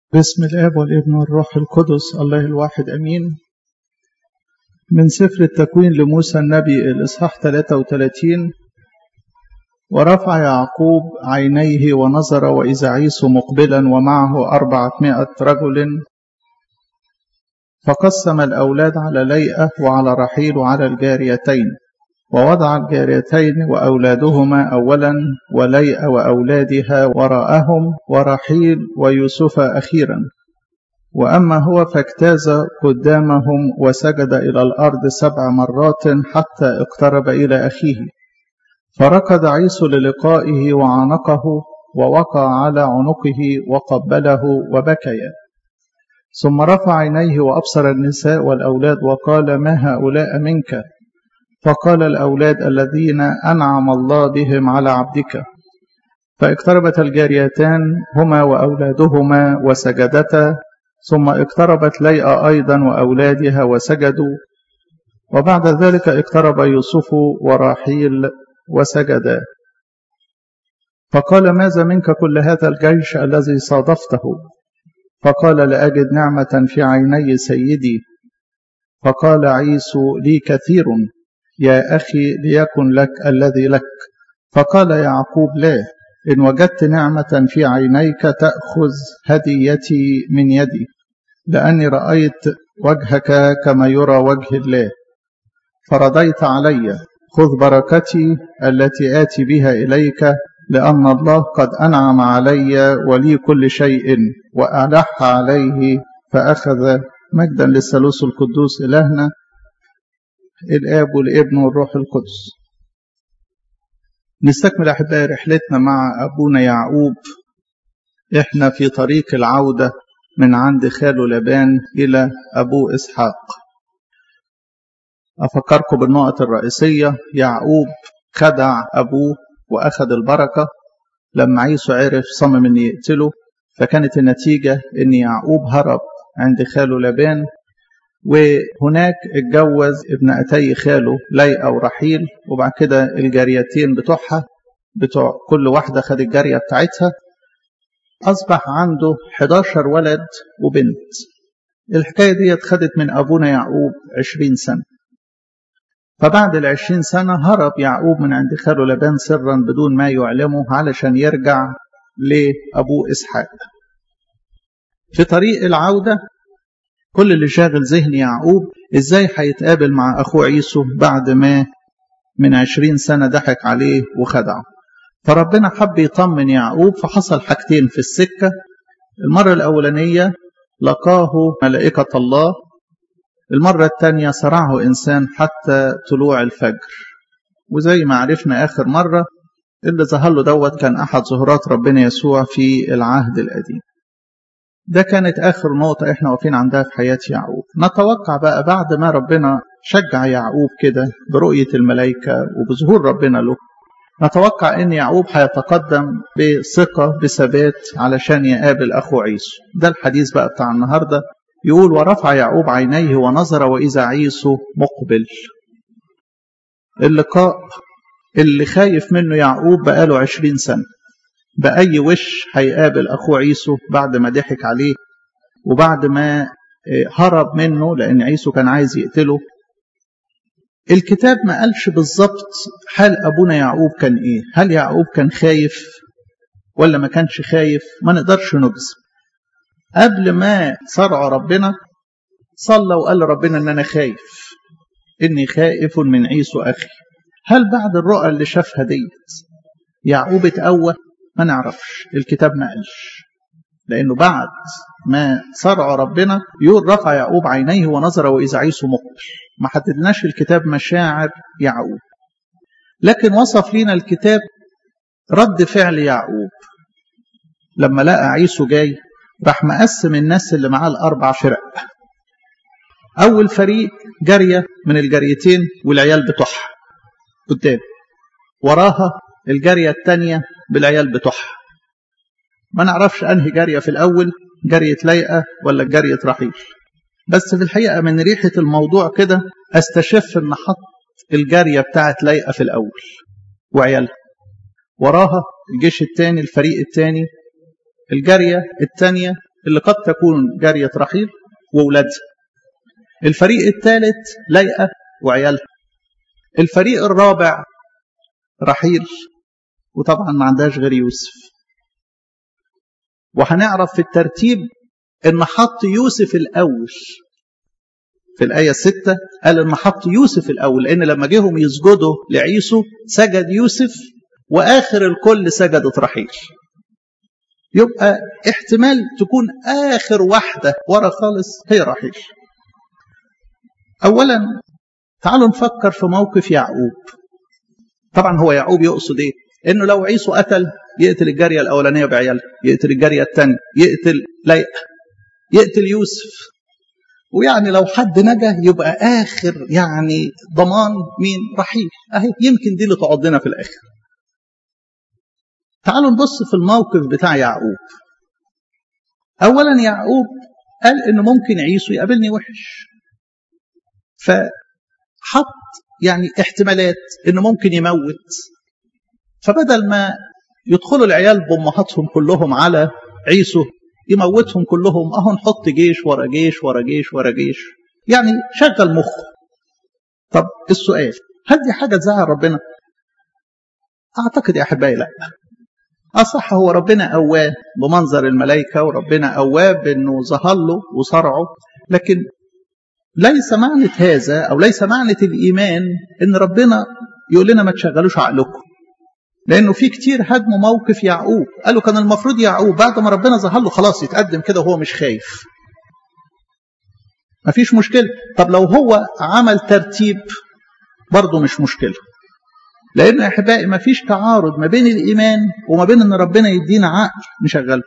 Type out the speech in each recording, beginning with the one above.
باسم الآب والابن والروح القدس الله الواحد أمين من سفر التكوين لموسى النبي الإصحاح 33 ورفع يعقوب عينيه ونظر وإذا عيسو مقبلا ومعه أربعمائة رجل فقسم الأولاد على ليئة وعلى رحيل وعلى الجاريتين ووضع الجاريتين وأولادهما أولا وليئة وأولادها وراءهم ورحيل ويوسف أخيرا وأما هو فاجتاز قدامهم وسجد إلى الأرض سبع مرات حتى اقترب إلى أخيه فركض عيسو للقائه وعانقه ووقع على عنقه وقبله وبكيا ثم رفع عينيه وأبصر النساء والأولاد وقال ما هؤلاء منك فقال الأولاد الذين أنعم الله بهم على عبدك فاقتربت الجاريتان هما وأولادهما وسجدتا ثم اقتربت ليئة أيضا وأولادها وسجدوا وبعد ذلك اقترب يوسف وراحيل وسجدا فقال ماذا منك كل هذا الجيش الذي صادفته فقال لأجد نعمة في عيني سيدي فقال عيسو لي كثير يا أخي ليكن لك الذي لك فقال يعقوب لا إن وجدت نعمة في عينيك تأخذ هديتي من يدي لأني رأيت وجهك كما يرى وجه الله فرضيت علي خذ بركتي التي آتي بها إليك لأن الله قد أنعم علي ولي كل شيء وألح عليه فأخذ مجدا للثالوث القدوس إلهنا الآب والابن والروح القدس نستكمل أحبائي رحلتنا مع أبونا يعقوب إحنا في طريق العودة من عند خاله لبان إلى أبوه إسحاق أفكركم بالنقط الرئيسية يعقوب خدع أبوه وأخذ البركة لما عيسو عرف صمم أن يقتله فكانت النتيجة أن يعقوب هرب عند خاله لبان وهناك اتجوز ابنتي خاله ليئة ورحيل وبعد كده الجاريتين بتوعها بتوع كل واحدة خد الجارية بتاعتها أصبح عنده 11 ولد وبنت الحكاية دي خدت من أبونا يعقوب 20 سنة فبعد العشرين سنة هرب يعقوب من عند خاله لبان سرا بدون ما يعلمه علشان يرجع لأبوه إسحاق في طريق العودة كل اللي شاغل ذهن يعقوب ازاي هيتقابل مع اخوه عيسو بعد ما من عشرين سنة ضحك عليه وخدعه فربنا حب يطمن يعقوب فحصل حاجتين في السكة المرة الأولانية لقاه ملائكة الله المرة الثانية صرعه إنسان حتى طلوع الفجر وزي ما عرفنا آخر مرة اللي ظهر له دوت كان أحد ظهورات ربنا يسوع في العهد القديم ده كانت آخر نقطة إحنا واقفين عندها في حياة يعقوب نتوقع بقى بعد ما ربنا شجع يعقوب كده برؤية الملائكة وبظهور ربنا له نتوقع إن يعقوب هيتقدم بثقة بثبات علشان يقابل أخوه عيسو ده الحديث بقى بتاع النهاردة يقول ورفع يعقوب عينيه ونظر وإذا عيسو مقبل اللقاء اللي خايف منه يعقوب بقاله عشرين سنة بأي وش هيقابل أخوه عيسو بعد ما ضحك عليه وبعد ما هرب منه لأن عيسو كان عايز يقتله الكتاب ما قالش بالظبط حال أبونا يعقوب كان إيه هل يعقوب كان خايف ولا ما كانش خايف ما نقدرش نجزم قبل ما صرع ربنا صلى وقال ربنا ان انا خايف اني خائف من عيسو اخي هل بعد الرؤى اللي شافها ديت يعقوب اتقوى ما نعرفش الكتاب ما قالش لانه بعد ما صرع ربنا يقول رفع يعقوب عينيه ونظر واذا عيسو مقبل ما حددناش الكتاب مشاعر يعقوب لكن وصف لنا الكتاب رد فعل يعقوب لما لقى عيسو جاي راح مقسم الناس اللي معاه الأربع فرق أول فريق جارية من الجاريتين والعيال بتوعها قدام وراها الجارية الثانية بالعيال بتوعها ما نعرفش أنهي جارية في الأول جارية ليئة ولا جارية رحيل بس في الحقيقة من ريحة الموضوع كده استشف ان حط الجارية بتاعت ليئة في الأول وعيالها وراها الجيش الثاني الفريق الثاني الجارية الثانية اللي قد تكون جارية رحيل وولادها الفريق الثالث ليئة وعيالها الفريق الرابع رحيل وطبعا ما عندهاش غير يوسف وهنعرف في الترتيب ان حط يوسف الاول في الآية الستة قال إن حط يوسف الأول لأن لما جيهم يسجدوا لعيسو سجد يوسف وآخر الكل سجدت رحيل يبقى احتمال تكون آخر واحدة ورا خالص هي رحيل أولا تعالوا نفكر في موقف يعقوب طبعا هو يعقوب يقصد ايه انه لو عيسو قتل يقتل الجاريه الاولانيه بعيالها يقتل الجاريه الثانيه يقتل ليئه يقتل يوسف ويعني لو حد نجا يبقى اخر يعني ضمان مين رحيل اهي يمكن دي اللي تقعد لنا في الاخر تعالوا نبص في الموقف بتاع يعقوب اولا يعقوب قال انه ممكن عيسو يقابلني وحش فحط يعني احتمالات انه ممكن يموت فبدل ما يدخلوا العيال بامهاتهم كلهم على عيسو يموتهم كلهم اهو نحط جيش ورا جيش ورا جيش ورا جيش يعني شغل مخه طب السؤال هل دي حاجه تزعل ربنا اعتقد يا احبائي لا اصح هو ربنا قواه بمنظر الملائكه وربنا قواه بانه ظهر له وصرعه لكن ليس معنى هذا او ليس معنى الايمان ان ربنا يقول لنا ما تشغلوش عقلكم لانه في كتير هدموا موقف يعقوب قالوا كان المفروض يعقوب بعد ما ربنا ظهر له خلاص يتقدم كده وهو مش خايف مفيش مشكله طب لو هو عمل ترتيب برضه مش مشكله لان يا احبائي مفيش تعارض ما بين الايمان وما بين ان ربنا يدينا عقل نشغله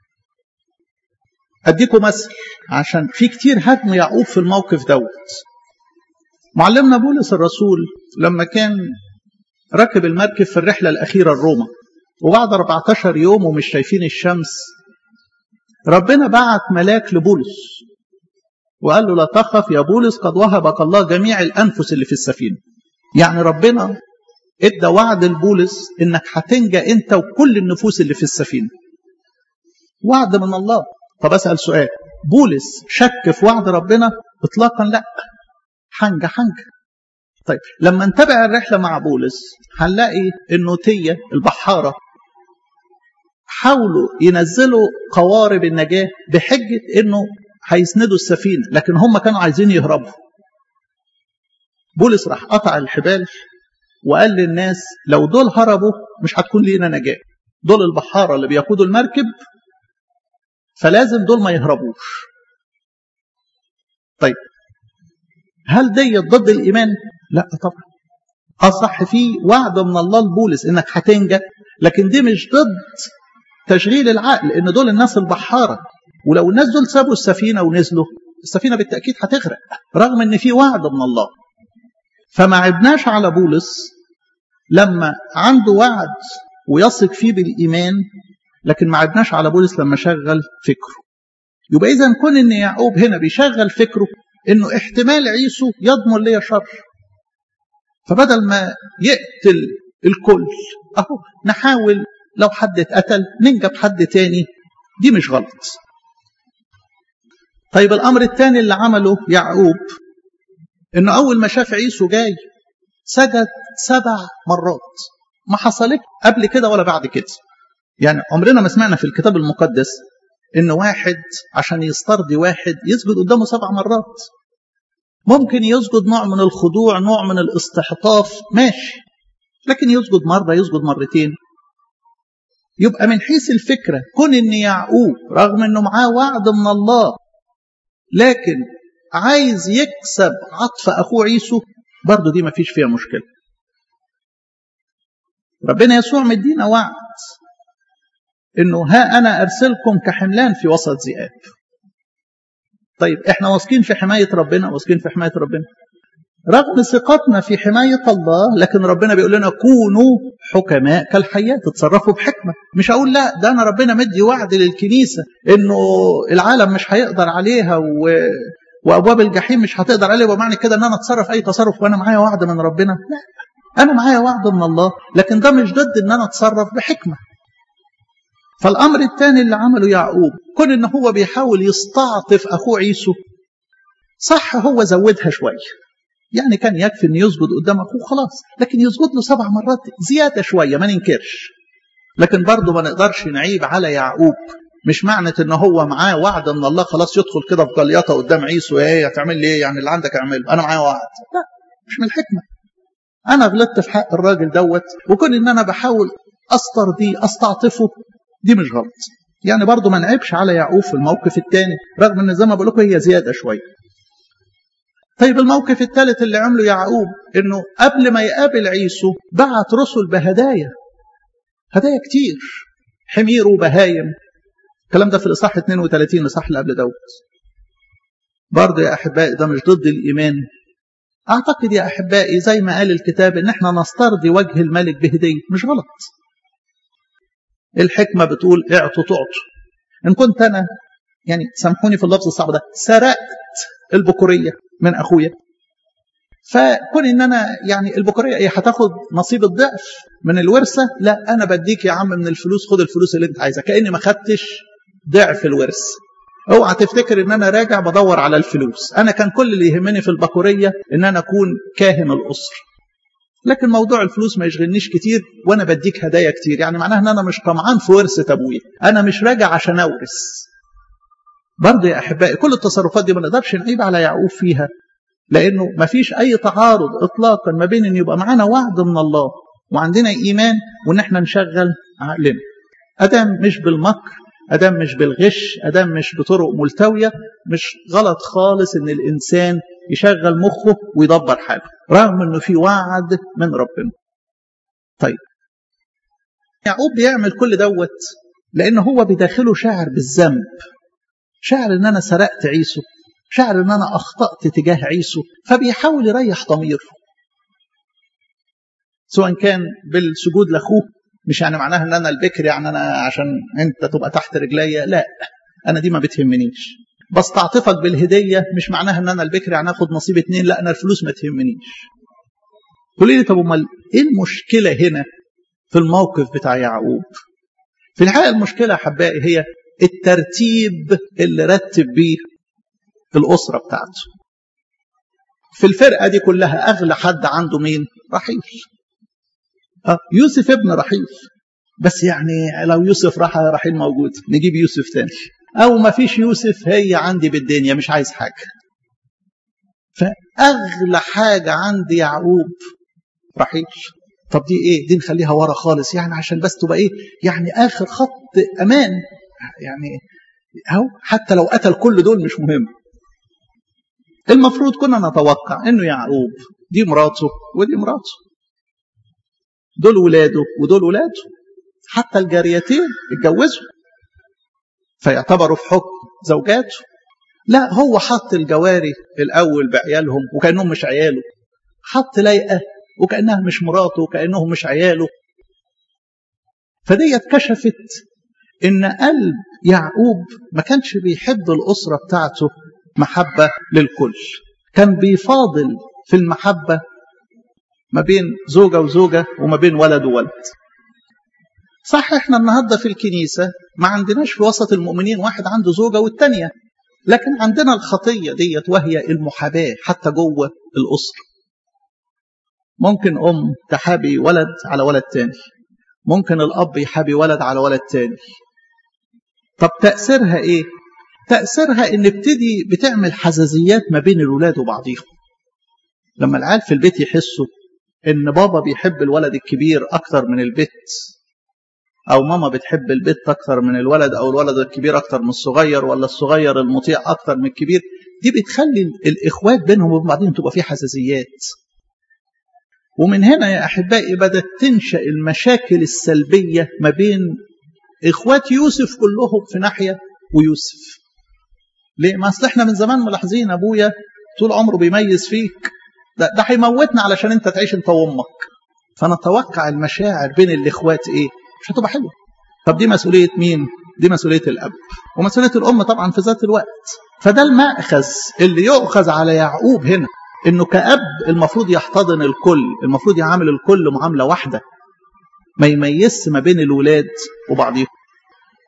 اديكم مثل عشان في كتير هدم يعقوب في الموقف دوت معلمنا بولس الرسول لما كان ركب المركب في الرحلة الأخيرة لروما وبعد 14 يوم ومش شايفين الشمس ربنا بعت ملاك لبولس وقال له لا تخف يا بولس قد وهبك الله جميع الأنفس اللي في السفينة يعني ربنا ادى وعد لبولس انك هتنجى انت وكل النفوس اللي في السفينة وعد من الله طب اسأل سؤال بولس شك في وعد ربنا اطلاقا لا حنجة حنجة طيب لما نتابع الرحله مع بولس هنلاقي انه تيه البحاره حاولوا ينزلوا قوارب النجاه بحجه انه هيسندوا السفينه لكن هم كانوا عايزين يهربوا بولس راح قطع الحبال وقال للناس لو دول هربوا مش هتكون لينا نجاه دول البحاره اللي بيقودوا المركب فلازم دول ما يهربوش طيب هل دي ضد الايمان لا طبعا اصح في وعد من الله لبولس انك هتنجى لكن دي مش ضد تشغيل العقل ان دول الناس البحاره ولو الناس دول سابوا السفينه ونزلوا السفينه بالتاكيد هتغرق رغم ان في وعد من الله فما عبناش على بولس لما عنده وعد ويثق فيه بالايمان لكن ما عبناش على بولس لما شغل فكره يبقى اذا كون ان يعقوب هنا بيشغل فكره انه احتمال عيسو يضمن لي شر فبدل ما يقتل الكل اهو نحاول لو حد اتقتل ننجى بحد تاني دي مش غلط طيب الامر الثاني اللي عمله يعقوب انه اول ما شاف عيسو جاي سجد سبع مرات ما حصلت قبل كده ولا بعد كده يعني عمرنا ما سمعنا في الكتاب المقدس ان واحد عشان يسترضي واحد يسجد قدامه سبع مرات ممكن يسجد نوع من الخضوع نوع من الاستحطاف ماشي لكن يسجد مرة يسجد مرتين يبقى من حيث الفكرة كون ان يعقوب رغم انه معاه وعد من الله لكن عايز يكسب عطف اخوه عيسو برضه دي ما فيش فيها مشكلة ربنا يسوع مدينا وعد انه ها انا ارسلكم كحملان في وسط ذئاب طيب احنا واثقين في حمايه ربنا واثقين في حمايه ربنا رغم ثقتنا في حمايه الله لكن ربنا بيقول لنا كونوا حكماء كالحياه تتصرفوا بحكمه مش اقول لا ده انا ربنا مدي وعد للكنيسه انه العالم مش هيقدر عليها و... وابواب الجحيم مش هتقدر عليها ومعنى كده ان انا اتصرف اي تصرف وانا معايا وعد من ربنا لا انا معايا وعد من الله لكن ده مش ضد ان انا اتصرف بحكمه فالأمر الثاني اللي عمله يعقوب كون إن هو بيحاول يستعطف أخوه عيسو صح هو زودها شوية يعني كان يكفي إن يسجد قدام أخوه خلاص لكن يسجد له سبع مرات زيادة شوية ما ننكرش لكن برضه ما نقدرش نعيب على يعقوب مش معنى ان هو معاه وعد من الله خلاص يدخل كده في جليطه قدام عيسو ايه هتعمل لي ايه يعني اللي عندك اعمله انا معايا وعد لا مش من الحكمه انا غلطت في حق الراجل دوت وكون ان انا بحاول استرضيه استعطفه دي مش غلط يعني برضه ما نعيبش على يعقوب في الموقف الثاني رغم ان زي ما بقول لكم هي زياده شويه طيب الموقف الثالث اللي عمله يعقوب انه قبل ما يقابل عيسو بعت رسل بهدايا هدايا كتير حمير وبهايم الكلام ده في الاصحاح 32 الاصحاح اللي قبل دوت برضه يا احبائي ده مش ضد الايمان اعتقد يا احبائي زي ما قال الكتاب ان احنا نسترضي وجه الملك بهديه مش غلط الحكمه بتقول اعطوا تعطوا ان كنت انا يعني سامحوني في اللفظ الصعب ده سرقت البكوريه من اخويا فكون ان انا يعني البكوريه ايه هتاخد نصيب الضعف من الورثه لا انا بديك يا عم من الفلوس خد الفلوس اللي انت عايزها كاني ما خدتش ضعف الورث اوعى تفتكر ان انا راجع بدور على الفلوس انا كان كل اللي يهمني في البكوريه ان انا اكون كاهن الاسره لكن موضوع الفلوس ما يشغلنيش كتير وانا بديك هدايا كتير يعني معناها ان انا مش طمعان في ورثه ابويا انا مش راجع عشان اورث برضه يا احبائي كل التصرفات دي ما نقدرش نعيب على يعقوب فيها لانه ما فيش اي تعارض اطلاقا ما بين ان يبقى معانا وعد من الله وعندنا ايمان وان احنا نشغل عقلنا ادم مش بالمكر ادم مش بالغش ادم مش بطرق ملتويه مش غلط خالص ان الانسان يشغل مخه ويدبر حاله رغم انه في وعد من ربنا طيب يعقوب بيعمل كل دوت لان هو بداخله شاعر بالذنب شاعر ان انا سرقت عيسو شعر ان انا اخطات تجاه عيسو فبيحاول يريح ضميره سواء كان بالسجود لاخوه مش يعني معناها ان انا البكر يعني انا عشان انت تبقى تحت رجليا لا انا دي ما بتهمنيش بستعطفك بالهديه مش معناها ان انا البكر يعني اخد نصيب اتنين لا انا الفلوس ما تهمنيش تقولي لي طب امال ايه المشكله هنا في الموقف بتاع يعقوب في الحقيقه المشكله احبائي هي الترتيب اللي رتب بيه الأسرة بتاعته في الفرقة دي كلها أغلى حد عنده مين رحيل أه يوسف ابن رحيل بس يعني لو يوسف راح رحيل موجود نجيب يوسف تاني أو ما فيش يوسف هي عندي بالدنيا مش عايز حاجة فأغلى حاجة عندي يعقوب رحيل طب دي ايه دي نخليها ورا خالص يعني عشان بس تبقى ايه يعني اخر خط امان يعني اهو حتى لو قتل كل دول مش مهم المفروض كنا نتوقع انه يعقوب دي مراته ودي مراته دول ولاده ودول ولاده حتى الجاريتين اتجوزوا فيعتبروا في حكم زوجاته لا هو حط الجواري الاول بعيالهم وكانهم مش عياله حط لايقه وكانها مش مراته وكانهم مش عياله فدي كشفت ان قلب يعقوب ما كانش بيحب الاسره بتاعته محبة للكل كان بيفاضل في المحبة ما بين زوجة وزوجة وما بين ولد وولد صح احنا النهاردة في الكنيسة ما عندناش في وسط المؤمنين واحد عنده زوجة والتانية لكن عندنا الخطية ديت وهي المحاباة حتى جوه الأسرة ممكن أم تحابي ولد على ولد تاني ممكن الأب يحابي ولد على ولد تاني طب تأثيرها إيه؟ تأثيرها إن ابتدي بتعمل حزازيات ما بين الولاد وبعضيهم لما العيال في البيت يحسوا إن بابا بيحب الولد الكبير أكتر من البيت أو ماما بتحب البيت أكتر من الولد أو الولد الكبير أكتر من الصغير ولا الصغير المطيع أكتر من الكبير دي بتخلي الإخوات بينهم وبين بعضهم تبقى في حساسيات ومن هنا يا أحبائي بدأت تنشأ المشاكل السلبية ما بين إخوات يوسف كلهم في ناحية ويوسف ليه؟ ما أصل إحنا من زمان ملاحظين أبويا طول عمره بيميز فيك ده, ده هيموتنا علشان أنت تعيش أنت وأمك فنتوقع المشاعر بين الإخوات إيه؟ مش هتبقى حلوة طب دي مسؤولية مين؟ دي مسؤولية الأب ومسؤولية الأم طبعا في ذات الوقت فده المأخذ اللي يؤخذ على يعقوب هنا انه كأب المفروض يحتضن الكل المفروض يعامل الكل معاملة واحدة ما يميزش ما بين الولاد وبعضهم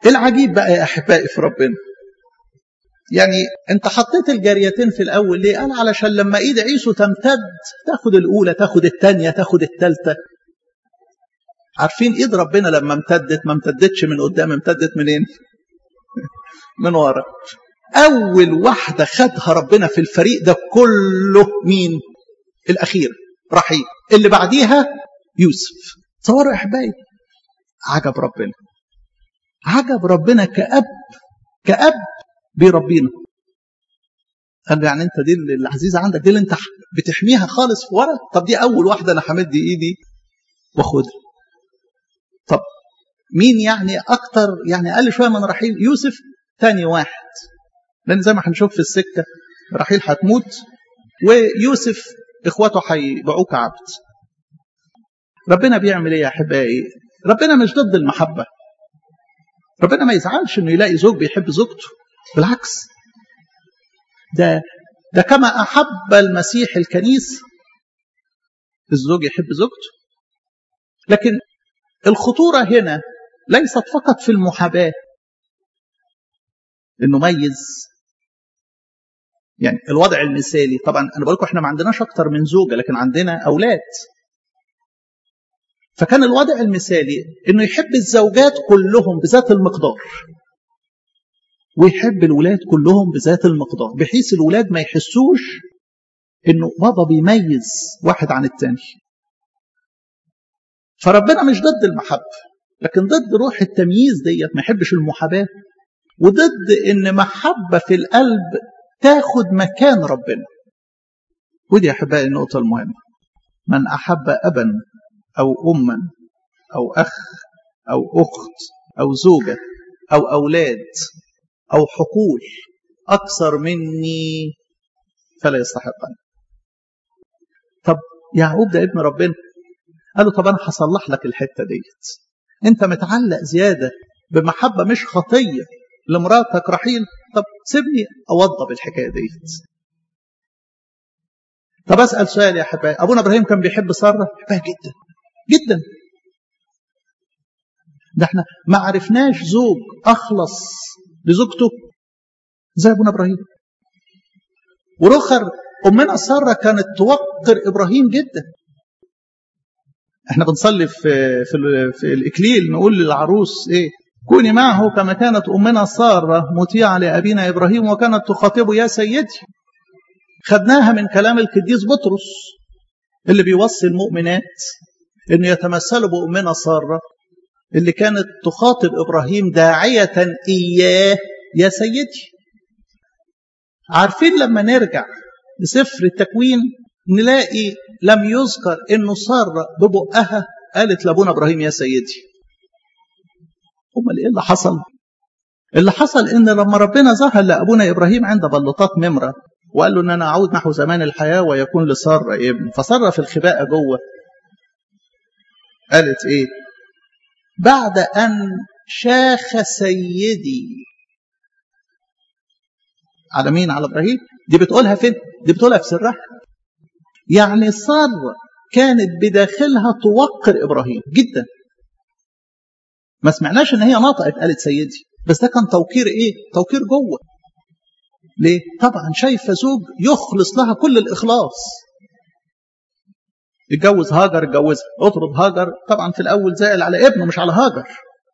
العجيب بقى يا احبائي في ربنا يعني انت حطيت الجاريتين في الاول ليه قال علشان لما ايد عيسو تمتد تاخد الاولى تاخد الثانيه تاخد الثالثه عارفين ايد ربنا لما امتدت ما امتدتش من قدام امتدت منين من ورا اول واحده خدها ربنا في الفريق ده كله مين الاخير رحيل اللي بعديها يوسف تصوروا يا احبائي عجب ربنا عجب ربنا كأب كأب بيربينا قال له يعني انت دي اللي عزيزه عندك دي اللي انت بتحميها خالص في ورا طب دي اول واحده انا همد ايدي واخدها طب مين يعني اكتر يعني اقل شويه من رحيل يوسف ثاني واحد لان زي ما هنشوف في السكه رحيل هتموت ويوسف اخواته هيبيعوه كعبد ربنا بيعمل ايه يا احبائي ربنا مش ضد المحبه ربنا ما يزعلش انه يلاقي زوج بيحب زوجته بالعكس ده ده كما احب المسيح الكنيسه الزوج يحب زوجته لكن الخطوره هنا ليست فقط في المحاباه انه ميز يعني الوضع المثالي طبعا انا بقول لكم احنا ما عندناش اكتر من زوجه لكن عندنا اولاد فكان الوضع المثالي انه يحب الزوجات كلهم بذات المقدار ويحب الولاد كلهم بذات المقدار بحيث الولاد ما يحسوش انه بابا بيميز واحد عن التاني فربنا مش ضد المحبة لكن ضد روح التمييز ديت ما يحبش المحاباة وضد ان محبة في القلب تاخد مكان ربنا ودي يا احبائي النقطة المهمة من احب ابا أو أما أو أخ أو أخت أو زوجة أو أولاد أو حقول أكثر مني فلا يستحقني طب يعقوب ده ابن ربنا قال له طب أنا هصلح لك الحتة ديت أنت متعلق زيادة بمحبة مش خطية لمراتك رحيل طب سيبني أوضب الحكاية ديت طب أسأل سؤال يا حبايبي أبونا إبراهيم كان بيحب سارة بحبها جدا جدا ده احنا ما عرفناش زوج اخلص لزوجته زي ابونا ابراهيم ورخر امنا ساره كانت توقر ابراهيم جدا احنا بنصلي في في, في الاكليل نقول للعروس ايه كوني معه كما كانت امنا ساره مطيعه لابينا ابراهيم وكانت تخاطبه يا سيدي خدناها من كلام القديس بطرس اللي بيوصي المؤمنات انه يتمثلوا بامنا ساره اللي كانت تخاطب ابراهيم داعيه اياه يا سيدي عارفين لما نرجع لسفر التكوين نلاقي لم يذكر انه ساره ببقها قالت لابونا ابراهيم يا سيدي امال ايه اللي حصل اللي حصل ان لما ربنا ظهر لابونا ابراهيم عند بلوطات ممره وقال له ان انا اعود نحو زمان الحياه ويكون لساره ابن فساره في الخباءه جوه قالت ايه بعد ان شاخ سيدي على مين على ابراهيم دي بتقولها فين دي بتقولها في سرها يعني ساره كانت بداخلها توقر ابراهيم جدا ما سمعناش ان هي نطقت قالت سيدي بس ده كان توقير ايه توقير جوه ليه طبعا شايفه زوج يخلص لها كل الاخلاص اتجوز هاجر اتجوزها اطرد هاجر طبعا في الاول زعل على ابنه مش على هاجر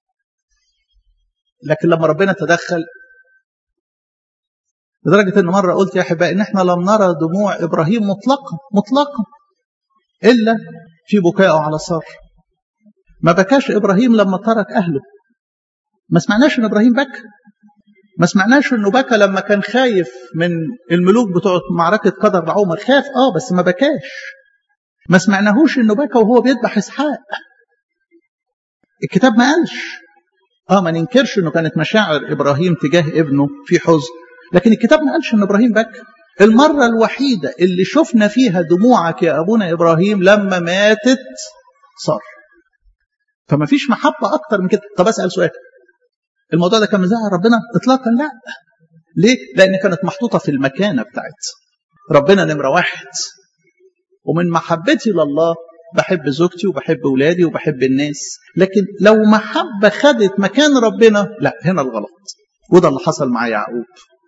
لكن لما ربنا تدخل لدرجة ان مرة قلت يا احبائي ان احنا لم نرى دموع ابراهيم مطلقا مطلقا الا في بكائه على سار ما بكاش ابراهيم لما ترك اهله ما سمعناش ان ابراهيم بكى ما سمعناش انه بكى لما كان خايف من الملوك بتوع معركة قدر عمر خاف اه بس ما بكاش ما سمعناهوش انه بكى وهو بيذبح اسحاق الكتاب ما قالش اه ما ننكرش انه كانت مشاعر ابراهيم تجاه ابنه في حزن لكن الكتاب ما قالش ان ابراهيم بكى المرة الوحيدة اللي شفنا فيها دموعك يا ابونا ابراهيم لما ماتت صار فما فيش محبة اكتر من كده طب اسأل سؤال الموضوع ده كان مزعل ربنا اطلاقا لا ليه لان كانت محطوطة في المكانة بتاعت ربنا نمرة واحد ومن محبتي لله بحب زوجتي وبحب ولادي وبحب الناس لكن لو محبة خدت مكان ربنا لا هنا الغلط وده اللي حصل مع يعقوب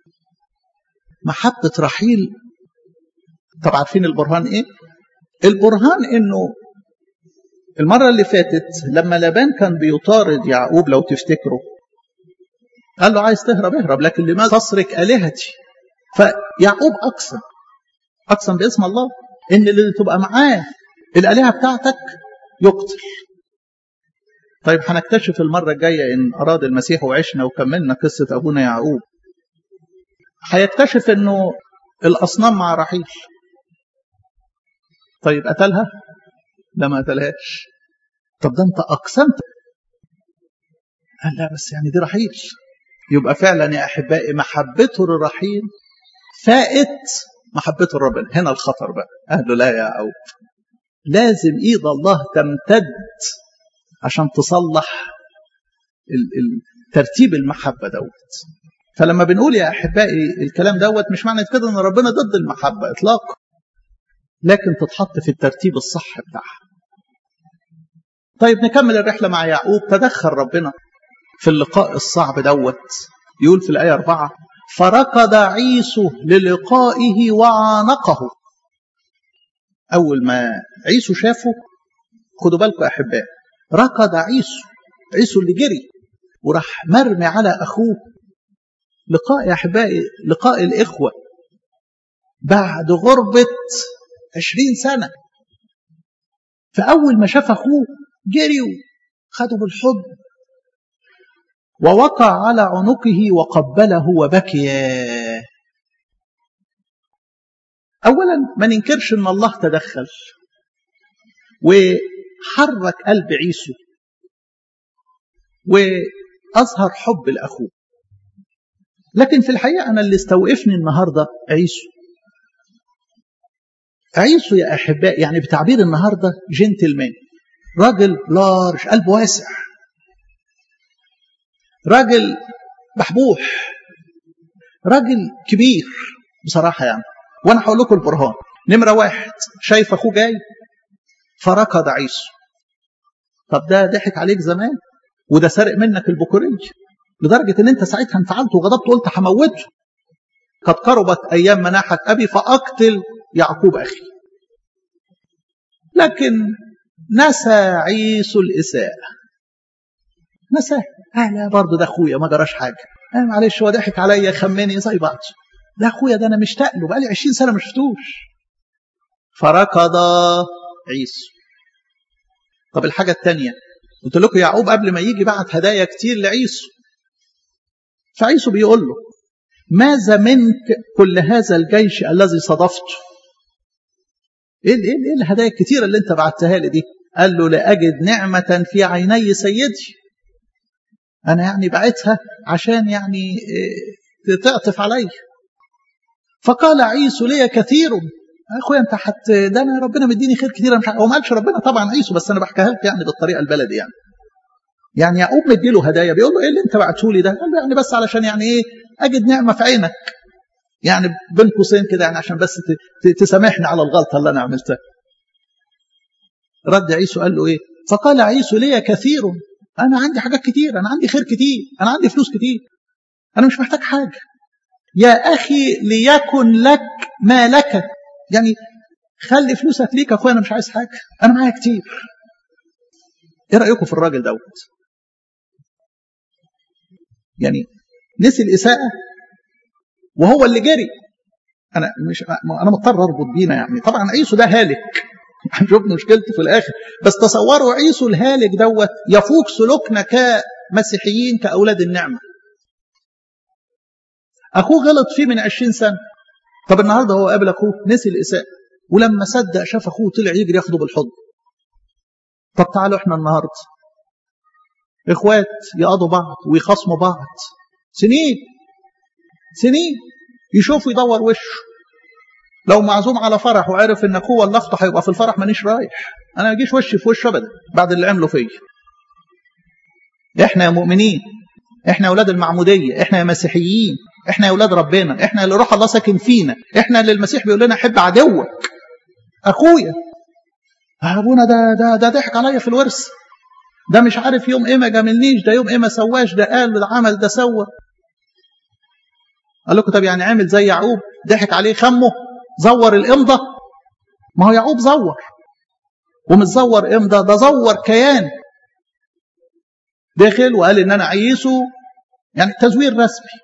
محبة رحيل طب عارفين البرهان ايه البرهان انه المرة اللي فاتت لما لابان كان بيطارد يعقوب لو تفتكروا قال له عايز تهرب اهرب لكن لماذا تسرق آلهتي فيعقوب أقسم أقسم باسم الله إن اللي تبقى معاه الآلهة بتاعتك يقتل طيب هنكتشف المرة الجاية إن أراد المسيح وعشنا وكملنا قصة أبونا يعقوب هيكتشف إنه الأصنام مع رحيل طيب قتلها؟ لا ما قتلهاش طب ده أنت أقسمت قال لا بس يعني دي رحيل يبقى فعلا يا أحبائي محبته للرحيل فائت محبته لربنا هنا الخطر بقى قال له لا يا عوب لازم ايد الله تمتد عشان تصلح ترتيب المحبة دوت فلما بنقول يا أحبائي الكلام دوت مش معنى كده أن ربنا ضد المحبة إطلاقا لكن تتحط في الترتيب الصح بتاعها طيب نكمل الرحلة مع يعقوب تدخل ربنا في اللقاء الصعب دوت يقول في الآية أربعة فركض عيسو للقائه وعانقه أول ما عيسو شافه خدوا بالكم يا أحباء ركض عيسو عيسو اللي جري وراح مرمي على أخوه لقاء يا أحبائي لقاء الإخوة بعد غربة عشرين سنة فأول ما شاف أخوه جريوا خدوا بالحضن ووقع على عنقه وقبله وبكيا اولا ما ننكرش ان الله تدخل وحرك قلب عيسو واظهر حب لاخوه لكن في الحقيقه انا اللي استوقفني النهارده عيسو عيسو يا احباء يعني بتعبير النهارده جنتلمان راجل لارج قلب واسع راجل بحبوح راجل كبير بصراحة يعني وأنا هقول لكم البرهان نمرة واحد شايف أخوه جاي فركض عيسو طب ده ضحك عليك زمان وده سرق منك البكورية لدرجة إن أنت ساعتها انفعلت وغضبت وقلت هموته قد قربت أيام مناحة أبي فأقتل يعقوب أخي لكن نسى عيسو الإساءة نساه آه لا برضه ده اخويا ما جراش حاجه آه معلش هو ضحك عليا خمني زي بعض ده اخويا ده انا مشتاق له بقالي 20 سنه ما شفتوش فركض عيسو طب الحاجه الثانيه قلت لكم يعقوب قبل ما يجي بعت هدايا كتير لعيسو فعيسو بيقول له ماذا منك كل هذا الجيش الذي صدفته ايه ايه ايه الهدايا الكتيره اللي انت بعتها لي دي قال له لاجد نعمه في عيني سيدي أنا يعني بعتها عشان يعني تعطف علي فقال عيسو لي كثير أخويا أنت حت ده أنا ربنا مديني خير كتير مش هو ما قالش ربنا طبعا عيسو بس أنا بحكيها لك يعني بالطريقة البلدي يعني يعني يعقوب مديله هدايا بيقول له ايه اللي انت بعته لي ده؟ قال له يعني بس علشان يعني ايه اجد نعمه في عينك. يعني بين قوسين كده يعني عشان بس تسامحني على الغلطه اللي انا عملتها. رد عيسو قال له ايه؟ فقال عيسو لي كثير انا عندي حاجات كتير انا عندي خير كتير انا عندي فلوس كتير انا مش محتاج حاجه يا اخي ليكن لك ما لك يعني خلي فلوسك ليك يا اخويا انا مش عايز حاجه انا معايا كتير ايه رايكم في الراجل دوت يعني نسي الاساءه وهو اللي جري انا مش انا مضطر اربط بينا يعني طبعا عيسو ده هالك هنشوف مشكلته في الاخر بس تصوروا عيسو الهالك دوت يفوق سلوكنا كمسيحيين كاولاد النعمه اخوه غلط فيه من 20 سنه طب النهارده هو قابل اخوه نسي الاساءه ولما صدق شاف اخوه طلع يجري ياخده بالحضن طب تعالوا احنا النهارده اخوات يقضوا بعض ويخاصموا بعض سنين سنين يشوف يدور وشه لو معزوم على فرح وعرف ان اخوه ولا اخته هيبقى في الفرح مانيش رايح انا ما اجيش وشي في وشه ابدا بعد اللي عمله فيا احنا يا مؤمنين احنا يا اولاد المعموديه احنا يا مسيحيين احنا يا اولاد ربنا احنا اللي روح الله ساكن فينا احنا اللي المسيح بيقول لنا حب عدوك اخويا ابونا ده ده ده ضحك عليا في الورث ده مش عارف يوم ايه ما جاملنيش ده يوم ايه ما سواش ده قال ده عمل ده سوى قال لكم طب يعني عامل زي يعقوب ضحك عليه خمه زور الامضه ما هو يعقوب زور ومش زور امضه ده زور كيان دخل وقال ان انا عيسو يعني تزوير رسمي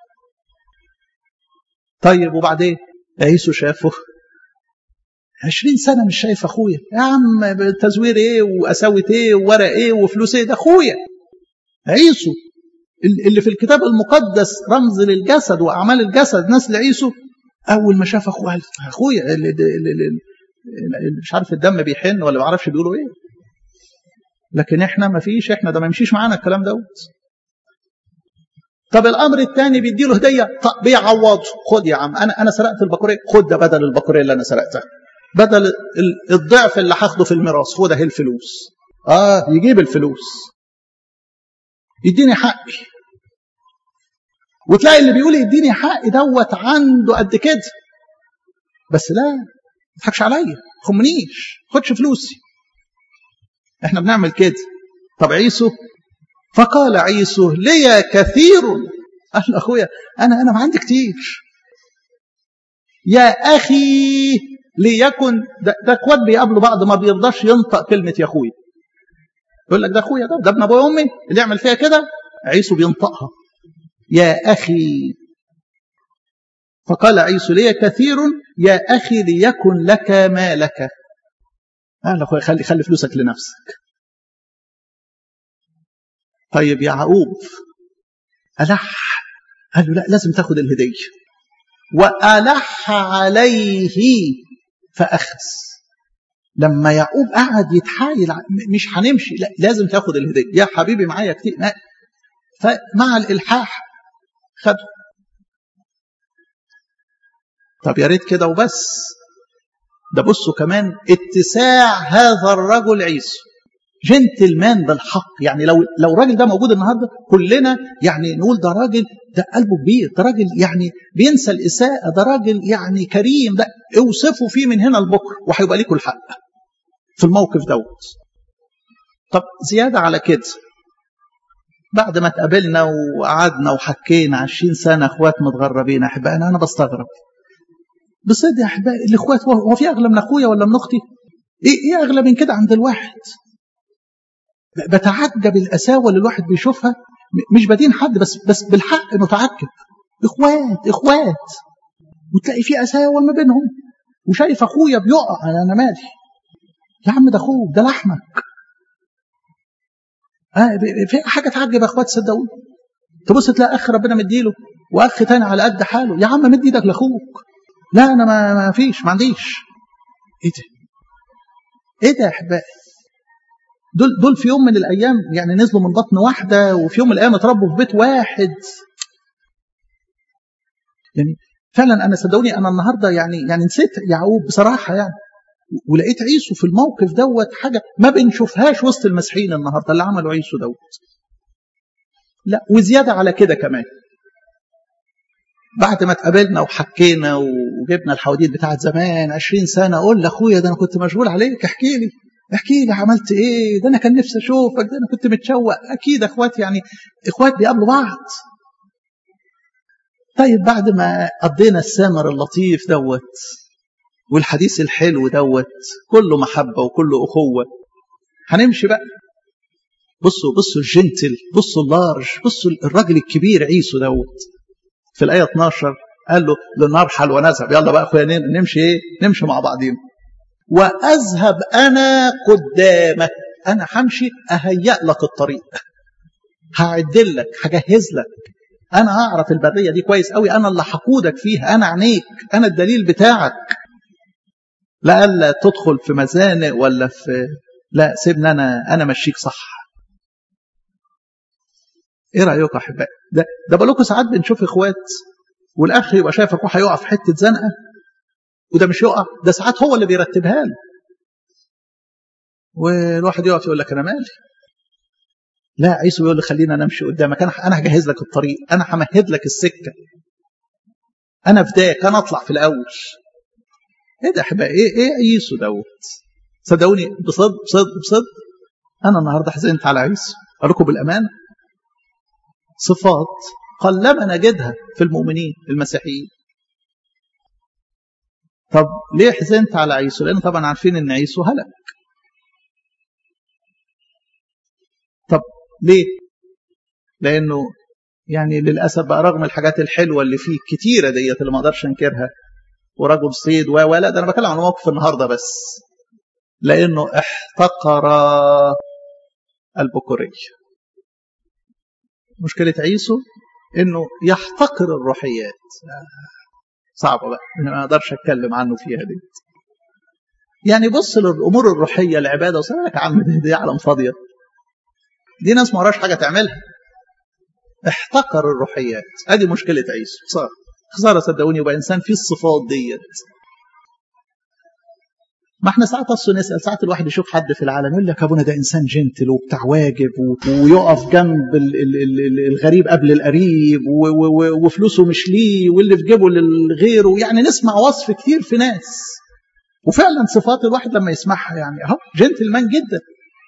طيب وبعدين عيسو شافه عشرين سنة مش شايف أخويا يا عم تزوير إيه وأساوة إيه وورق إيه وفلوس إيه ده أخويا عيسو اللي في الكتاب المقدس رمز للجسد وأعمال الجسد نسل عيسو أول ما شاف أخوه قال أخويا اللي, اللي, اللي مش عارف الدم بيحن ولا ما اعرفش بيقولوا إيه لكن إحنا ما فيش إحنا ده ما يمشيش معانا الكلام دوت طب الامر الثاني بيديله هديه طب بيعوضه خد يا عم انا انا سرقت البكوريه خد ده بدل البكوريه اللي انا سرقتها بدل الضعف اللي هاخده في الميراث خد اهي الفلوس اه يجيب الفلوس يديني حقي وتلاقي اللي بيقول يديني حقي دوت عنده قد كده بس لا ما تضحكش عليا خمنيش خدش فلوسي احنا بنعمل كده طب عيسو فقال عيسو لي كثير قال له اخويا انا انا ما عندي كتير يا اخي ليكن ده, ده اخوات بيقابلوا بعض ما بيرضاش ينطق كلمه يا اخويا يقول لك ده اخويا ده ده ابن ابويا وامي اللي يعمل فيها كده عيسو بينطقها يا اخي فقال عيسو لي كثير يا اخي ليكن لك ما لك قال اخويا خلي خلي فلوسك لنفسك طيب يعقوب ألح قال له لا لازم تاخد الهدية وألح عليه فأخذ لما يعقوب قعد يتحايل مش هنمشي لا لازم تاخد الهدية يا حبيبي معايا كتير لا. فمع الإلحاح خده طب يا ريت كده وبس ده بصوا كمان اتساع هذا الرجل عيسو جنتلمان بالحق يعني لو لو الراجل ده موجود النهارده كلنا يعني نقول ده راجل ده قلبه كبير ده راجل يعني بينسى الاساءه ده راجل يعني كريم ده اوصفوا فيه من هنا لبكره وهيبقى ليكوا الحق في الموقف دوت طب زياده على كده بعد ما اتقابلنا وقعدنا وحكينا 20 سنه اخوات متغربين احبائي انا انا بستغرب بصدق يا احبائي الاخوات هو في اغلى من اخويا ولا من اختي؟ ايه ايه اغلى من كده عند الواحد؟ بتعجب القساوة اللي الواحد بيشوفها مش بدين حد بس بس بالحق متعجب اخوات اخوات وتلاقي في قساوة ما بينهم وشايف اخويا بيقع انا مالي يا عم ده اخوك ده لحمك آه في حاجة تعجب اخوات صدقوني تبص تلاقي اخ ربنا مديله واخ تاني على قد حاله يا عم مد ايدك لاخوك لا انا ما, ما فيش ما عنديش ايه ده ايه ده يا احبائي دول دول في يوم من الايام يعني نزلوا من بطن واحده وفي يوم من الايام اتربوا في بيت واحد يعني فعلا انا صدقوني انا النهارده يعني يعني نسيت يعقوب بصراحه يعني ولقيت عيسو في الموقف دوت حاجه ما بنشوفهاش وسط المسيحيين النهارده اللي عملوا عيسو دوت لا وزياده على كده كمان بعد ما اتقابلنا وحكينا وجبنا الحواديت بتاعت زمان 20 سنه اقول لاخويا ده انا كنت مشغول عليك احكي لي احكي لي عملت ايه ده انا كان نفسي اشوفك ده انا كنت متشوق اكيد اخوات يعني اخوات بيقابلوا بعض طيب بعد ما قضينا السامر اللطيف دوت والحديث الحلو دوت كله محبة وكله أخوة هنمشي بقى بصوا بصوا الجنتل بصوا اللارج بصوا الراجل الكبير عيسو دوت في الآية 12 قال له لنرحل ونذهب يلا بقى أخويا نمشي إيه نمشي مع بعضين واذهب انا قدامك انا همشي اهيئ لك الطريق هعدل لك هجهز لك انا اعرف البريه دي كويس قوي انا اللي هقودك فيها انا عينيك انا الدليل بتاعك لألا تدخل في مزانق ولا في لا سيبني انا انا مشيك صح ايه رايكم يا احبائي ده ده بقول لكم ساعات بنشوف اخوات والاخ يبقى شايف اخوه هيقع في حته زنقه وده مش يقع ده ساعات هو اللي بيرتبها له والواحد يقف يقول لك انا مالي لا عيسو يقول لي خلينا نمشي قدامك انا انا هجهز لك الطريق انا همهد لك السكه انا فداك انا اطلع في الاول ايه ده احبائي ايه ايه عيسو دوت صدقوني بصدق بصدق بصدق انا النهارده حزنت على عيسو اقول لكم بالامانه صفات قلما نجدها في المؤمنين المسيحيين طب ليه حزنت على عيسو لان طبعا عارفين ان عيسو هلك طب ليه لانه يعني للاسف بقى رغم الحاجات الحلوه اللي فيه كتيره ديت اللي ما اقدرش انكرها ورجل صيد و ولا ده انا بتكلم عن موقف النهارده بس لانه احتقر البكوريه مشكله عيسو انه يحتقر الروحيات صعبه بقى ما اقدرش اتكلم عنه فيها دي يعني بص للامور الروحيه العباده وصل لك يا عم دي, دي عالم فاضيه دي ناس ما وراش حاجه تعملها احتقر الروحيات ادي مشكله عيسو خساره خساره صدقوني يبقى انسان فيه الصفات ديت ما احنا ساعات اصلا نسال ساعات الواحد يشوف حد في العالم يقول لك ابونا ده انسان جنتل وبتاع واجب ويقف جنب ال ال ال الغريب قبل القريب وفلوسه مش ليه واللي في جيبه لغيره يعني نسمع وصف كتير في ناس وفعلا صفات الواحد لما يسمعها يعني اهو جنتلمان جدا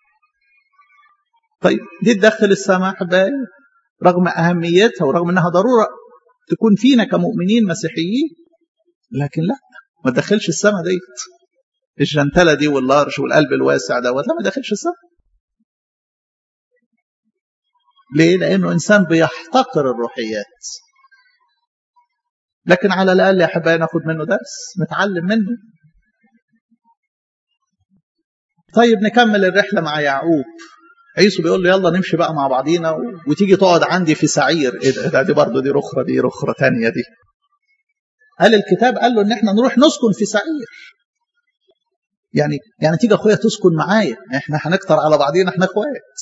طيب دي تدخل السماء احبائي رغم اهميتها ورغم انها ضروره تكون فينا كمؤمنين مسيحيين لكن لا ما تدخلش السماء ديت الجنتلة دي واللارج والقلب الواسع دوت لا ما داخلش السماء ليه؟ لأنه إنسان بيحتقر الروحيات لكن على الأقل يا أحبائي ناخد منه درس نتعلم منه طيب نكمل الرحلة مع يعقوب عيسو بيقول له يلا نمشي بقى مع بعضينا وتيجي تقعد عندي في سعير ايه ده, ده دي برضه دي رخرة دي رخرة تانية دي قال الكتاب قال له ان احنا نروح نسكن في سعير يعني يعني تيجي اخويا تسكن معايا احنا هنكتر على بعضينا احنا اخوات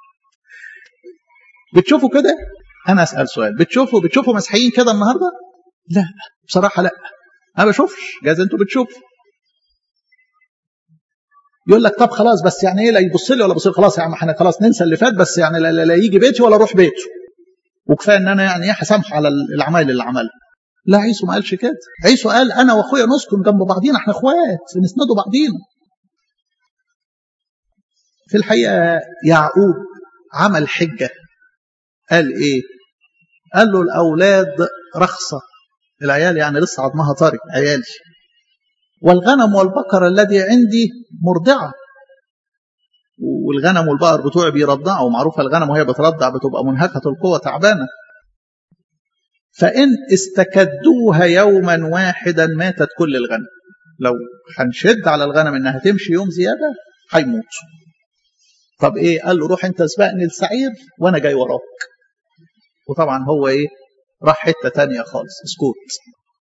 بتشوفوا كده انا اسال سؤال بتشوفوا بتشوفوا مسيحيين كده النهارده لا بصراحه لا انا بشوفش جايز انتوا بتشوفوا يقول لك طب خلاص بس يعني ايه لا يبص لي ولا بص لي خلاص يا عم احنا خلاص ننسى اللي فات بس يعني لا, لا, لا يجي بيتي ولا اروح بيته وكفايه ان انا يعني ايه هسامحه على العمايل اللي عملها لا عيسو ما قالش كده عيسو قال انا واخويا نسكن جنب بعضينا احنا اخوات نسندوا بعضينا في الحقيقه يعقوب عمل حجه قال ايه قال له الاولاد رخصه العيال يعني لسه عظمها طري عيالي والغنم والبقر الذي عندي مرضعه والغنم والبقر بتوعي بيرضعوا معروفه الغنم وهي بترضع بتبقى منهكه القوه تعبانه فإن استكدوها يوما واحدا ماتت كل الغنم لو هنشد على الغنم انها تمشي يوم زيادة هيموتوا طب ايه قال له روح انت سبقني السعير وانا جاي وراك وطبعا هو ايه راح حتة تانية خالص اسكت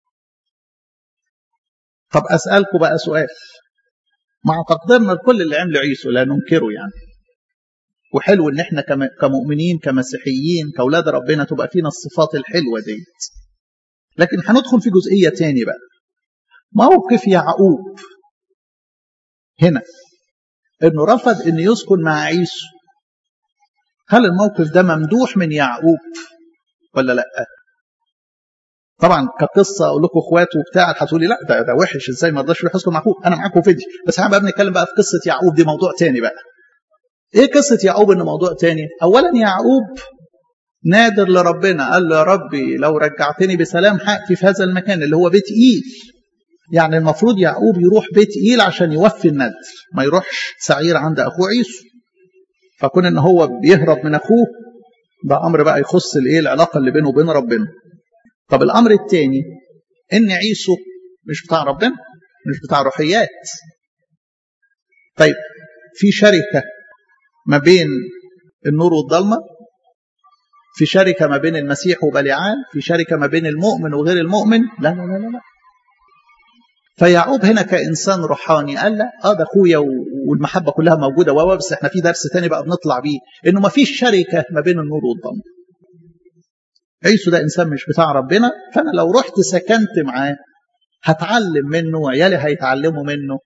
طب اسألكم بقى سؤال مع تقديرنا لكل اللي عمله عيسو لا ننكره يعني وحلو ان احنا كمؤمنين كمسيحيين كاولاد ربنا تبقى فينا الصفات الحلوه ديت لكن هندخل في جزئيه تاني بقى موقف يعقوب هنا انه رفض ان يسكن مع عيسو هل الموقف ده ممدوح من يعقوب ولا لا طبعا كقصه اقول لكم اخوات وبتاع هتقولي لا ده ده وحش ازاي ما رضاش يروح يسكن مع اخوه انا معاكم في دي بس احنا بقى بنتكلم بقى في قصه يعقوب دي موضوع تاني بقى ايه قصة يعقوب انه موضوع تاني اولا يعقوب نادر لربنا قال له يا ربي لو رجعتني بسلام حقتي في هذا المكان اللي هو بيت ايل يعني المفروض يعقوب يروح بيت ايل عشان يوفي النذر ما يروحش سعير عند اخوه عيسو فكون ان هو بيهرب من اخوه ده امر بقى يخص الايه العلاقه اللي بينه وبين ربنا طب الامر الثاني ان عيسو مش بتاع ربنا مش بتاع روحيات طيب في شركه ما بين النور والضلمة في شركة ما بين المسيح وبليعان في شركة ما بين المؤمن وغير المؤمن لا لا لا لا, لا. فيعقوب هنا كإنسان روحاني قال لا اه ده أخويا والمحبة كلها موجودة و بس احنا في درس تاني بقى بنطلع بيه إنه ما فيش شركة ما بين النور والضلمة عيسو ده إنسان مش بتاع ربنا فأنا لو رحت سكنت معاه هتعلم منه وعيالي هيتعلموا منه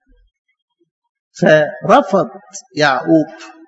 فرفض يعقوب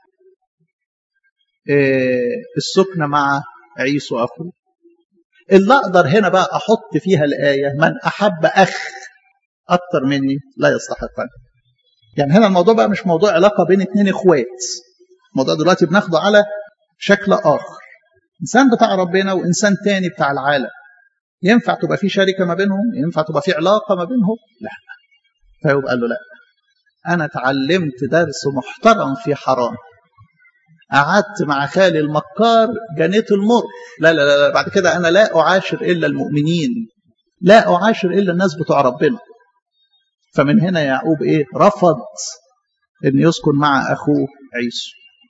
السكنة مع عيسو أخوه اللي أقدر هنا بقى أحط فيها الآية من أحب أخ أكتر مني لا يستحقني يعني هنا الموضوع بقى مش موضوع علاقة بين اتنين اخوات الموضوع دلوقتي بناخده على شكل آخر إنسان بتاع ربنا وإنسان تاني بتاع العالم ينفع تبقى في شركة ما بينهم ينفع تبقى في علاقة ما بينهم لا فيبقى قال له لا أنا اتعلمت درس محترم في حرام قعدت مع خالي المكار جنيت المر لا لا لا بعد كده أنا لا أعاشر إلا المؤمنين لا أعاشر إلا الناس بتوع ربنا فمن هنا يعقوب إيه رفض أن يسكن مع أخوه عيسو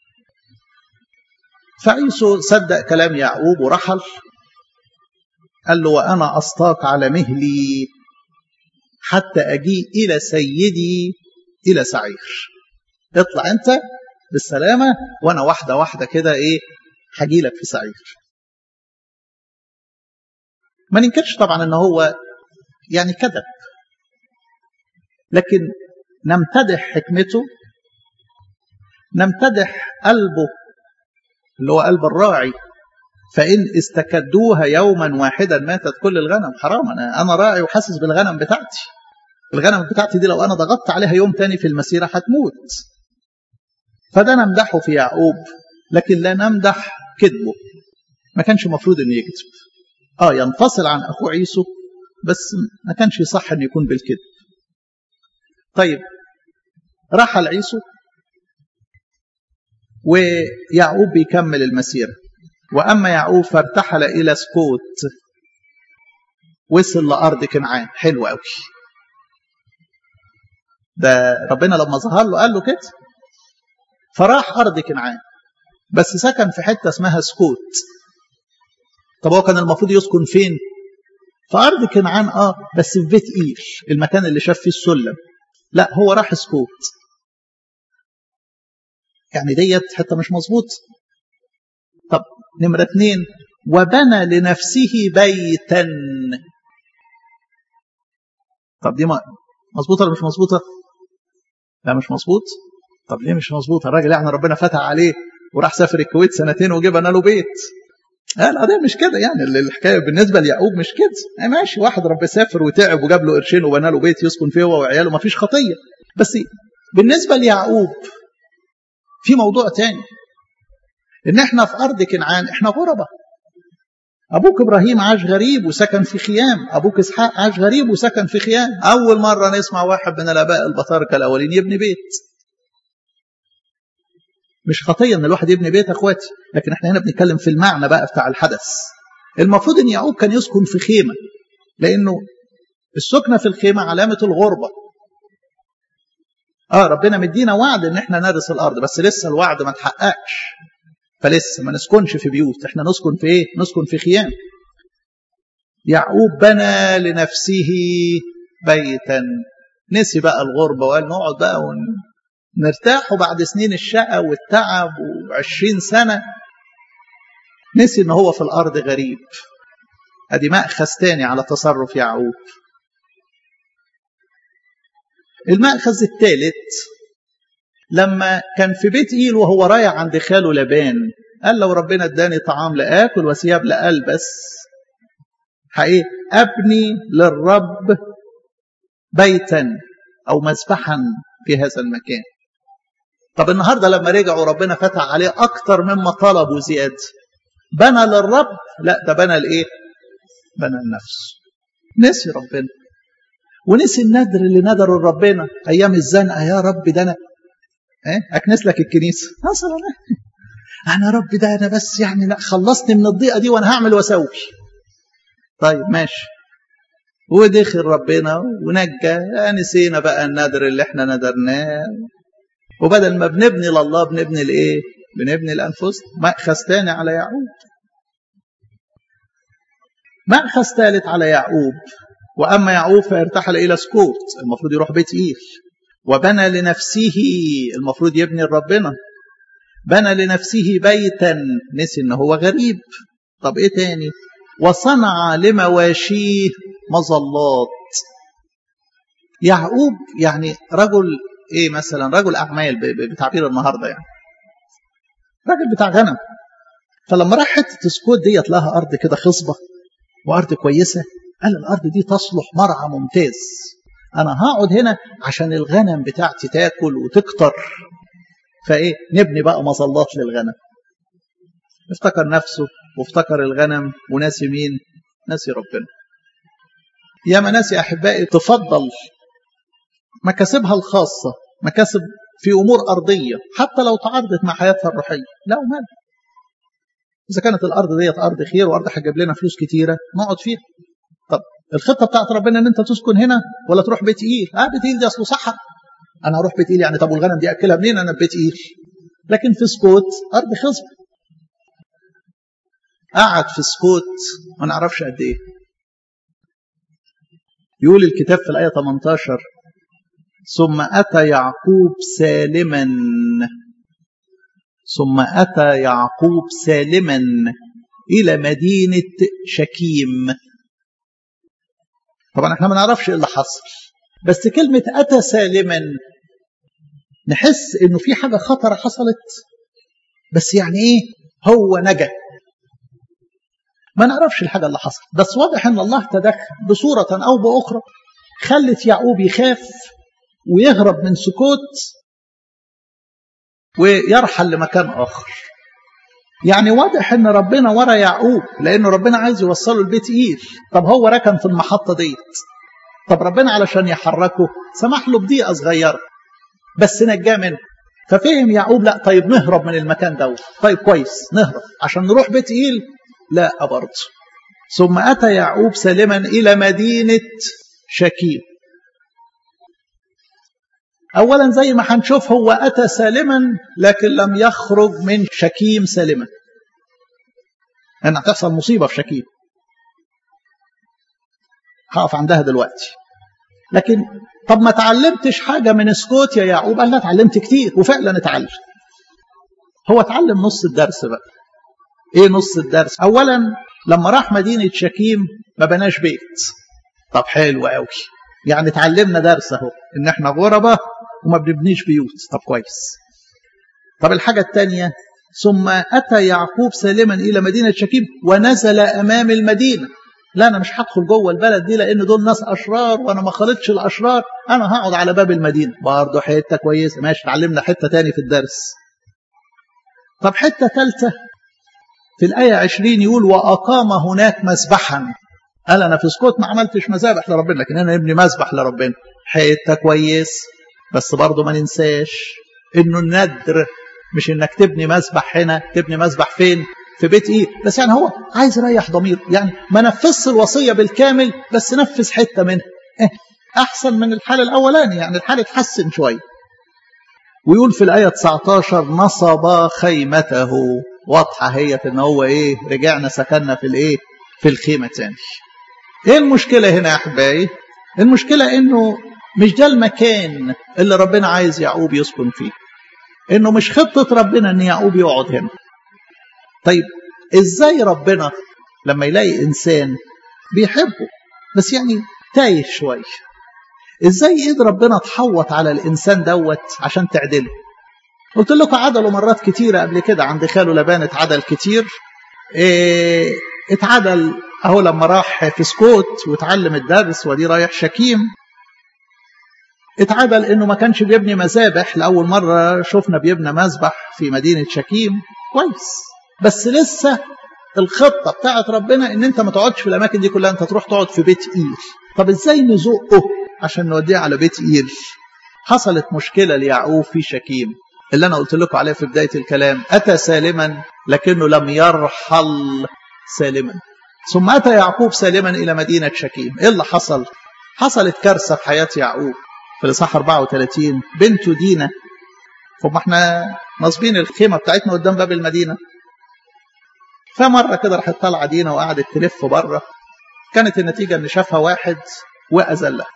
فعيسو صدق كلام يعقوب ورحل قال له وأنا أستاق على مهلي حتى أجيء إلى سيدي إلى سعير اطلع أنت بالسلامة وأنا واحدة واحدة كده إيه هجي لك في سعير ما ننكرش طبعا ان هو يعني كذب لكن نمتدح حكمته نمتدح قلبه اللي هو قلب الراعي فإن استكدوها يوما واحدا ماتت كل الغنم حرام أنا, أنا راعي وحاسس بالغنم بتاعتي الغنم بتاعتي دي لو أنا ضغطت عليها يوم تاني في المسيرة هتموت فده نمدحه في يعقوب لكن لا نمدح كذبه ما كانش المفروض انه يكذب اه ينفصل عن اخوه عيسو بس ما كانش يصح انه يكون بالكذب طيب رحل عيسو ويعقوب بيكمل المسيرة وأما يعقوب فارتحل إلى سكوت وصل لأرض كنعان حلو قوي ده ربنا لما ظهر له قال له كده فراح أرض كنعان بس سكن في حتة اسمها سكوت طب هو كان المفروض يسكن فين في أرض كنعان آه بس في بيت إيل المكان اللي شاف فيه السلم لا هو راح سكوت يعني ديت حتة مش مظبوط طب نمرة اتنين وبنى لنفسه بيتا طب دي مظبوطة ولا مش مظبوطة لا مش مظبوط طب ليه مش مظبوطة الراجل يعني ربنا فتح عليه وراح سافر الكويت سنتين وجاب انا له بيت لا لا ده مش كده يعني الحكايه بالنسبه ليعقوب مش كده يعني ماشي واحد رب سافر وتعب وجاب له قرشين وبنى له بيت يسكن فيه هو وعياله ما فيش خطيه بس بالنسبه ليعقوب في موضوع تاني ان احنا في ارض كنعان احنا غربة ابوك ابراهيم عاش غريب وسكن في خيام ابوك اسحاق عاش غريب وسكن في خيام اول مره نسمع واحد من الاباء البطاركه الاولين يبني بيت مش خطيه ان الواحد يبني بيت اخواتي لكن احنا هنا بنتكلم في المعنى بقى بتاع الحدث المفروض ان يعقوب كان يسكن في خيمه لانه السكنه في الخيمه علامه الغربه اه ربنا مدينا وعد ان احنا نرث الارض بس لسه الوعد ما اتحققش فلسه ما نسكنش في بيوت احنا نسكن في ايه نسكن في خيام يعقوب بنى لنفسه بيتا نسي بقى الغربة وقال نقعد بقى ونرتاح وبعد سنين الشقة والتعب وعشرين سنة نسي ان هو في الارض غريب ادي مأخذ تاني على تصرف يعقوب المأخذ الثالث لما كان في بيت إيل وهو رايح عند خاله لبان قال لو ربنا اداني طعام لآكل وثياب لألبس حقيقة أبني للرب بيتا أو مذبحا في هذا المكان طب النهاردة لما رجعوا ربنا فتح عليه أكتر مما طلبوا زيادة بنى للرب لا ده بنى لإيه بنى النفس نسي ربنا ونسي الندر اللي ندره ربنا ايام الزنقه يا رب ده انا ايه اكنس لك الكنيسه اصلا انا رب ده انا بس يعني لا خلصني من الضيقه دي وانا هعمل واسوي طيب ماشي ودخل ربنا ونجى نسينا بقى الندر اللي احنا ندرناه وبدل ما بنبني لله بنبني لايه بنبني لانفسنا ماخذ تاني على يعقوب ماخذ ثالث على يعقوب وأما يعقوب فارتحل إلى سكوت المفروض يروح بيت إيل وبنى لنفسه المفروض يبني لربنا بنى لنفسه بيتا نسي إن هو غريب طب إيه تاني وصنع لمواشيه مظلات يعقوب يعني رجل إيه مثلا رجل أعمال بتعبير النهاردة يعني راجل بتاع غنم فلما راح حتة سكوت ديت لها أرض كده خصبة وأرض كويسة قال الأرض دي تصلح مرعى ممتاز انا هقعد هنا عشان الغنم بتاعتي تاكل وتكتر فايه نبني بقى مظلات للغنم افتكر نفسه وافتكر الغنم وناسي مين ناسي ربنا يا ناسي احبائي تفضل مكاسبها الخاصه مكاسب في امور ارضيه حتى لو تعارضت مع حياتها الروحيه لا ومال اذا كانت الارض ديت ارض خير وارض هتجيب لنا فلوس كتيره نقعد فيها طب الخطه بتاعت ربنا ان انت تسكن هنا ولا تروح بيت ايل اه بيت ايل دي اصله صحراء انا هروح بيت ايل يعني طب والغنم دي اكلها منين انا في بيت ايل لكن في سكوت ارض خصبه قعد في سكوت ما نعرفش قد ايه يقول الكتاب في الايه 18 ثم اتى يعقوب سالما ثم اتى يعقوب سالما الى مدينه شكيم طبعا احنا ما نعرفش ايه اللي حصل بس كلمه اتى سالما نحس انه في حاجه خطره حصلت بس يعني ايه هو نجا ما نعرفش الحاجة اللي حصلت بس واضح ان الله تدخل بصورة او باخرى خلت يعقوب يخاف ويهرب من سكوت ويرحل لمكان اخر يعني واضح ان ربنا ورا يعقوب لانه ربنا عايز يوصله البيت ايل طب هو ركن في المحطة ديت طب ربنا علشان يحركه سمح له بضيقة صغيرة بس نجاه منه ففهم يعقوب لا طيب نهرب من المكان دوت طيب كويس نهرب عشان نروح بيت ايل لا برضه ثم أتى يعقوب سالما إلى مدينة شكيم أولا زي ما هنشوف هو أتى سالما لكن لم يخرج من شكيم سالما أن هتحصل مصيبة في شكيم هقف عندها دلوقتي لكن طب ما تعلمتش حاجة من سكوت يا يعقوب قال لا اتعلمت كتير وفعلا اتعلم هو اتعلم نص الدرس بقى ايه نص الدرس اولا لما راح مدينة شكيم ما بناش بيت طب حلو قوي يعني اتعلمنا درس اهو ان احنا غربة وما بنبنيش بيوت طب كويس طب الحاجة الثانية ثم أتى يعقوب سالما إلى مدينة شكيم ونزل أمام المدينة لا أنا مش هدخل جوه البلد دي لأن دول ناس أشرار وأنا ما خلطش الأشرار أنا هقعد على باب المدينة برضه حتة كويسة ماشي اتعلمنا حتة تاني في الدرس طب حتة ثالثة في الآية 20 يقول وأقام هناك مسبحا قال أنا في سكوت ما عملتش مذابح لربنا لكن أنا ابني مسبح لربنا حتة كويس بس برضه ما ننساش إنه الندر مش إنك تبني مسبح هنا تبني مسبح فين في بيت إيه بس يعني هو عايز يريح ضميره يعني ما نفذش الوصية بالكامل بس نفذ حتة منها إيه أحسن من الحال الأولاني يعني الحال اتحسن شوية ويقول في الآية 19 نصب خيمته واضحة هي ان هو ايه رجعنا سكننا في الايه في الخيمة تاني ايه المشكلة هنا يا احبائي المشكلة انه مش ده المكان اللي ربنا عايز يعقوب يسكن فيه انه مش خطة ربنا ان يعقوب يقعد هنا طيب ازاي ربنا لما يلاقي انسان بيحبه بس يعني تايه شوية ازاي ايد ربنا تحوط على الانسان دوت عشان تعدله قلت لكم عدلوا مرات كتيرة قبل كده عند خاله لبان اتعدل كتير اه اتعدل اهو لما راح في سكوت واتعلم الدرس ودي رايح شكيم اتعدل انه ما كانش بيبني مذابح لاول مرة شفنا بيبنى مذبح في مدينة شكيم كويس بس لسه الخطة بتاعت ربنا ان انت ما تقعدش في الاماكن دي كلها انت تروح تقعد في بيت ايل طب ازاي نزقه عشان نوديه على بيت ايل حصلت مشكلة ليعقوب في شكيم اللي أنا قلت لكم عليه في بداية الكلام أتى سالما لكنه لم يرحل سالما ثم أتى يعقوب سالما إلى مدينة شكيم إيه اللي حصل حصلت كارثة في حياة يعقوب في الإصحاح 34 بنته دينا ثم احنا ناصبين الخيمة بتاعتنا قدام باب المدينة فمرة كده راحت طالعة دينا وقعدت تلف بره كانت النتيجة إن شافها واحد وأذلها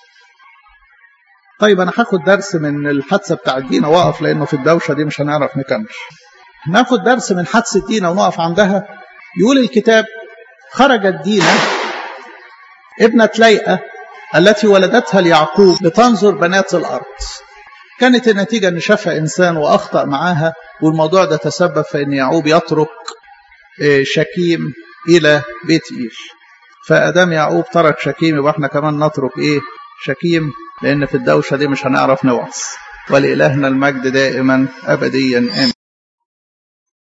طيب أنا هاخد درس من الحادثة بتاع دينا وأقف لأنه في الدوشة دي مش هنعرف نكمل ناخد درس من حادثة دينا ونقف عندها يقول الكتاب خرجت دينا ابنة ليئة التي ولدتها ليعقوب لتنظر بنات الأرض كانت النتيجة أن شافها إنسان وأخطأ معاها والموضوع ده تسبب في أن يعقوب يترك شكيم إلى بيت إيل فأدام يعقوب ترك شكيم يبقى احنا كمان نترك إيه شكيم لأن في الدوشة دي مش هنعرف نوعظ ولإلهنا المجد دائما أبديا آمين